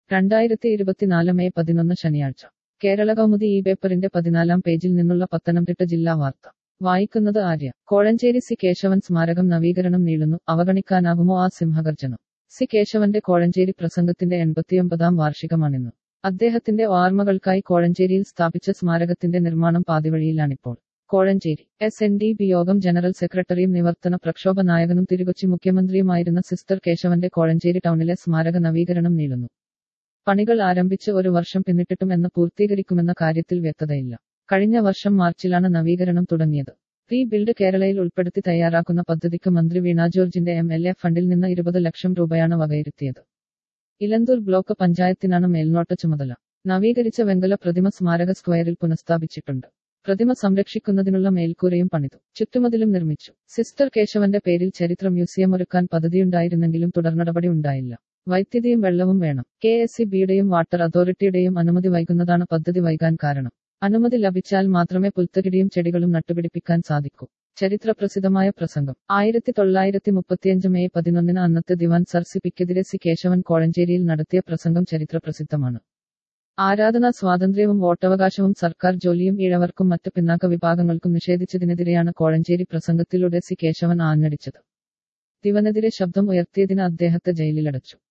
രണ്ടായിരത്തി ഇരുപത്തിനാല് മെയ് പതിനൊന്ന് ശനിയാഴ്ച കേരള കൗമുദി ഈ പേപ്പറിന്റെ പതിനാലാം പേജിൽ നിന്നുള്ള പത്തനംതിട്ട ജില്ലാ വാർത്ത വായിക്കുന്നത് ആര്യ കോഴഞ്ചേരി സി കേശവൻ സ്മാരകം നവീകരണം നീളുന്നു അവഗണിക്കാനാകുമോ ആ സിംഹഗർജനം സി കേശവന്റെ കോഴഞ്ചേരി പ്രസംഗത്തിന്റെ എൺപത്തിയൊമ്പതാം വാർഷികമാണിന്ന് അദ്ദേഹത്തിന്റെ ഓർമ്മകൾക്കായി കോഴഞ്ചേരിയിൽ സ്ഥാപിച്ച സ്മാരകത്തിന്റെ നിർമ്മാണം പാതിവഴിയിലാണിപ്പോൾ Kozhencherry S N D P Yogam general സെക്രട്ടറിയും നിവർത്തന പ്രക്ഷോഭ നായകനും തിരുകൊച്ചി മുഖ്യമന്ത്രിയുമായിരുന്ന സിസ്റ്റർ കേശവന്റെ കോഴഞ്ചേരി ടൗണിലെ സ്മാരക നവീകരണം നീളുന്നു പണികൾ ആരംഭിച്ച് ഒരു വർഷം പിന്നിട്ടിട്ടും എന്ന് പൂർത്തീകരിക്കുമെന്ന കാര്യത്തിൽ വ്യക്തതയില്ല കഴിഞ്ഞ വർഷം മാർച്ചിലാണ് നവീകരണം തുടങ്ങിയത് റീ ബിൽഡ് കേരളയിൽ ഉൾപ്പെടുത്തി തയ്യാറാക്കുന്ന പദ്ധതിക്ക് മന്ത്രി വീണ ജോർജിന്റെ എം എൽ എ ഫണ്ടിൽ നിന്ന് ഇരുപത് ലക്ഷം രൂപയാണ് വകയിരുത്തിയത് ഇലന്തൂർ ബ്ലോക്ക് പഞ്ചായത്തിനാണ് മേൽനോട്ട ചുമതല നവീകരിച്ച വെങ്കല പ്രതിമ സ്മാരക സ്ക്വയറിൽ പുനഃസ്ഥാപിച്ചിട്ടുണ്ട് പ്രതിമ സംരക്ഷിക്കുന്നതിനുള്ള മേൽക്കൂരയും പണിതു ചുറ്റുമതിലും നിർമ്മിച്ചു സിസ്റ്റർ കേശവന്റെ പേരിൽ ചരിത്ര മ്യൂസിയം ഒരുക്കാൻ പദ്ധതിയുണ്ടായിരുന്നെങ്കിലും തുടർനടപടി ഉണ്ടായില്ല വൈദ്യുതിയും വെള്ളവും വേണം കെ എസ് സി ബിയുടെയും വാട്ടർ അതോറിറ്റിയുടെയും അനുമതി വൈകുന്നതാണ് പദ്ധതി വൈകാൻ കാരണം അനുമതി ലഭിച്ചാൽ മാത്രമേ പുൽത്തകിടിയും ചെടികളും നട്ടുപിടിപ്പിക്കാൻ സാധിക്കൂ ചരിത്ര പ്രസിദ്ധമായ പ്രസംഗം ആയിരത്തി തൊള്ളായിരത്തി മുപ്പത്തിയഞ്ച് മെയ് പതിനൊന്നിന് അന്നത്തെ ദിവാൻ സർ സി പിക്കെതിരെ സി കേശവൻ കോഴഞ്ചേരിയിൽ നടത്തിയ പ്രസംഗം ചരിത്ര പ്രസിദ്ധമാണ് ആരാധനാ സ്വാതന്ത്ര്യവും വോട്ടവകാശവും സർക്കാർ ജോലിയും ഈഴവർക്കും മറ്റ് പിന്നാക്ക വിഭാഗങ്ങൾക്കും നിഷേധിച്ചതിനെതിരെയാണ് കോഴഞ്ചേരി പ്രസംഗത്തിലൂടെ സി കേശവൻ ആഞ്ഞടിച്ചത് ദിവനെതിരെ ശബ്ദം ഉയർത്തിയതിന് അദ്ദേഹത്തെ ജയിലിലടച്ചു